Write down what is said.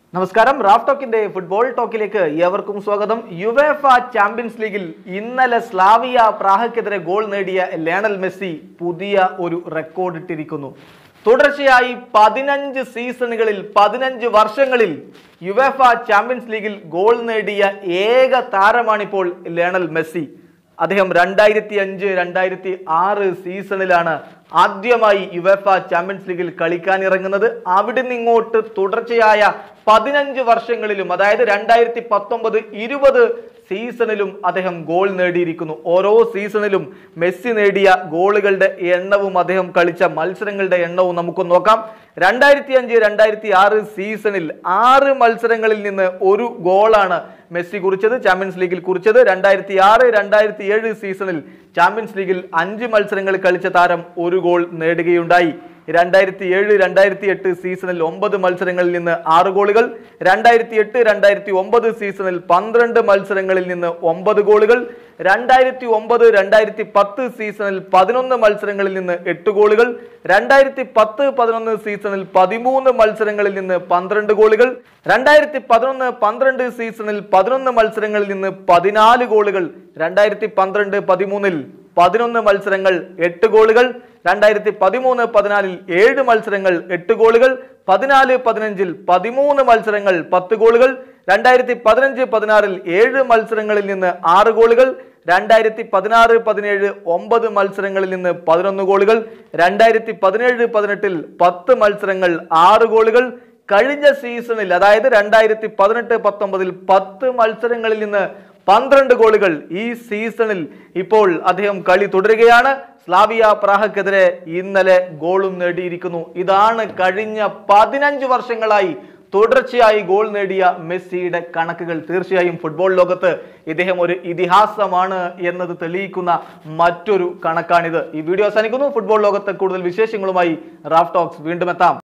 നമസ്കാരം Raf ടോക്കിന്റെ football ടോക്കിലേക്ക് ഏവർക്കും സ്വാഗതം യുവേഫ ചാമ്പ്യൻസ് ലീഗിൽ ഇന്നലെ സ്ലാവിയ പ്രാഹക്കെതിരെ ഗോൾ നേടിയ ലയണൽ മെസ്സി പുതിയ ഒരു റെക്കോർഡ് ഇട്ടിരിക്കുന്നു തുടർച്ചയായി പതിനഞ്ച് സീസണുകളിൽ പതിനഞ്ച് വർഷങ്ങളിൽ യുവേഫ ചാമ്പ്യൻസ് ലീഗിൽ ഗോൾ നേടിയ ഏക താരമാണിപ്പോൾ ലയണൽ മെസ്സി അദ്ദേഹം രണ്ടായിരത്തി അഞ്ച് രണ്ടായിരത്തി ആറ് സീസണിലാണ് ആദ്യമായി യുവേഫ ചാമ്പ്യൻസ് ലീഗിൽ കളിക്കാൻ ഇറങ്ങുന്നത് അവിടെ നിന്ന് ഇങ്ങോട്ട് തുടർച്ചയായ പതിനഞ്ച് വർഷങ്ങളിലും അതായത് രണ്ടായിരത്തി പത്തൊമ്പത് ഇരുപത് സീസണിലും അദ്ദേഹം ഗോൾ നേടിയിരിക്കുന്നു ഓരോ സീസണിലും മെസ്സി നേടിയ ഗോളുകളുടെ എണ്ണവും അദ്ദേഹം കളിച്ച മത്സരങ്ങളുടെ എണ്ണവും നമുക്ക് നോക്കാം രണ്ടായിരത്തി അഞ്ച് രണ്ടായിരത്തി ആറ് സീസണിൽ ആറ് മത്സരങ്ങളിൽ നിന്ന് ഒരു ഗോളാണ് മെസ്സി കുറിച്ചത് ചാമ്പ്യൻസ് ലീഗിൽ കുറിച്ചത് രണ്ടായിരത്തി ആറ് രണ്ടായിരത്തി ഏഴ് സീസണിൽ ചാമ്പ്യൻസ് ലീഗിൽ അഞ്ച് മത്സരങ്ങൾ കളിച്ച താരം ഒരു ഗോൾ നേടുകയുണ്ടായി രണ്ടായിരത്തി ഏഴ് രണ്ടായിരത്തി എട്ട് സീസണിൽ ഒമ്പത് മത്സരങ്ങളിൽ നിന്ന് ആറ് ഗോളുകൾ രണ്ടായിരത്തി എട്ട് രണ്ടായിരത്തി ഒമ്പത് സീസണിൽ പന്ത്രണ്ട് മത്സരങ്ങളിൽ നിന്ന് ഒമ്പത് ഗോളുകൾ രണ്ടായിരത്തി ഒമ്പത് രണ്ടായിരത്തി പത്ത് സീസണിൽ പതിനൊന്ന് മത്സരങ്ങളിൽ നിന്ന് എട്ട് ഗോളുകൾ രണ്ടായിരത്തി പത്ത് പതിനൊന്ന് സീസണിൽ പതിമൂന്ന് മത്സരങ്ങളിൽ നിന്ന് പന്ത്രണ്ട് ഗോളുകൾ രണ്ടായിരത്തി പതിനൊന്ന് പന്ത്രണ്ട് സീസണിൽ പതിനൊന്ന് മത്സരങ്ങളിൽ നിന്ന് പതിനാല് ഗോളുകൾ രണ്ടായിരത്തി പന്ത്രണ്ട് പതിമൂന്നിൽ പതിനൊന്ന് മത്സരങ്ങൾ എട്ട് ഗോളുകൾ രണ്ടായിരത്തി പതിമൂന്ന് പതിനാലിൽ ഏഴ് മത്സരങ്ങൾ എട്ട് ഗോളുകൾ പതിനാല് പതിനഞ്ചിൽ പതിമൂന്ന് മത്സരങ്ങൾ പത്ത് ഗോളുകൾ രണ്ടായിരത്തി പതിനഞ്ച് പതിനാറിൽ ഏഴ് മത്സരങ്ങളിൽ നിന്ന് ആറ് ഗോളുകൾ രണ്ടായിരത്തി പതിനാറ് പതിനേഴ് ഒമ്പത് മത്സരങ്ങളിൽ നിന്ന് പതിനൊന്ന് ഗോളുകൾ രണ്ടായിരത്തി പതിനേഴ് പതിനെട്ടിൽ പത്ത് മത്സരങ്ങൾ ആറ് ഗോളുകൾ കഴിഞ്ഞ സീസണിൽ അതായത് രണ്ടായിരത്തി പതിനെട്ട് പത്തൊമ്പതിൽ പത്ത് മത്സരങ്ങളിൽ നിന്ന് പന്ത്രണ്ട് ഗോളുകൾ ഈ സീസണിൽ ഇപ്പോൾ അദ്ദേഹം കളി തുടരുകയാണ് സ്ലാവിയ പ്രാഹക്കെതിരെ ഇന്നലെ ഗോളും നേടിയിരിക്കുന്നു ഇതാണ് കഴിഞ്ഞ പതിനഞ്ച് വർഷങ്ങളായി തുടർച്ചയായി ഗോൾ നേടിയ മെസ്സിയുടെ കണക്കുകൾ തീർച്ചയായും ഫുട്ബോൾ ലോകത്ത് ഇദ്ദേഹം ഒരു ഇതിഹാസമാണ് എന്നത് തെളിയിക്കുന്ന മറ്റൊരു കണക്കാണിത് ഈ വീഡിയോ അവസാനിക്കുന്നു ഫുട്ബോൾ ലോകത്ത് കൂടുതൽ വിശേഷങ്ങളുമായി റാഫ് ടോക്സ് വീണ്ടും എത്താം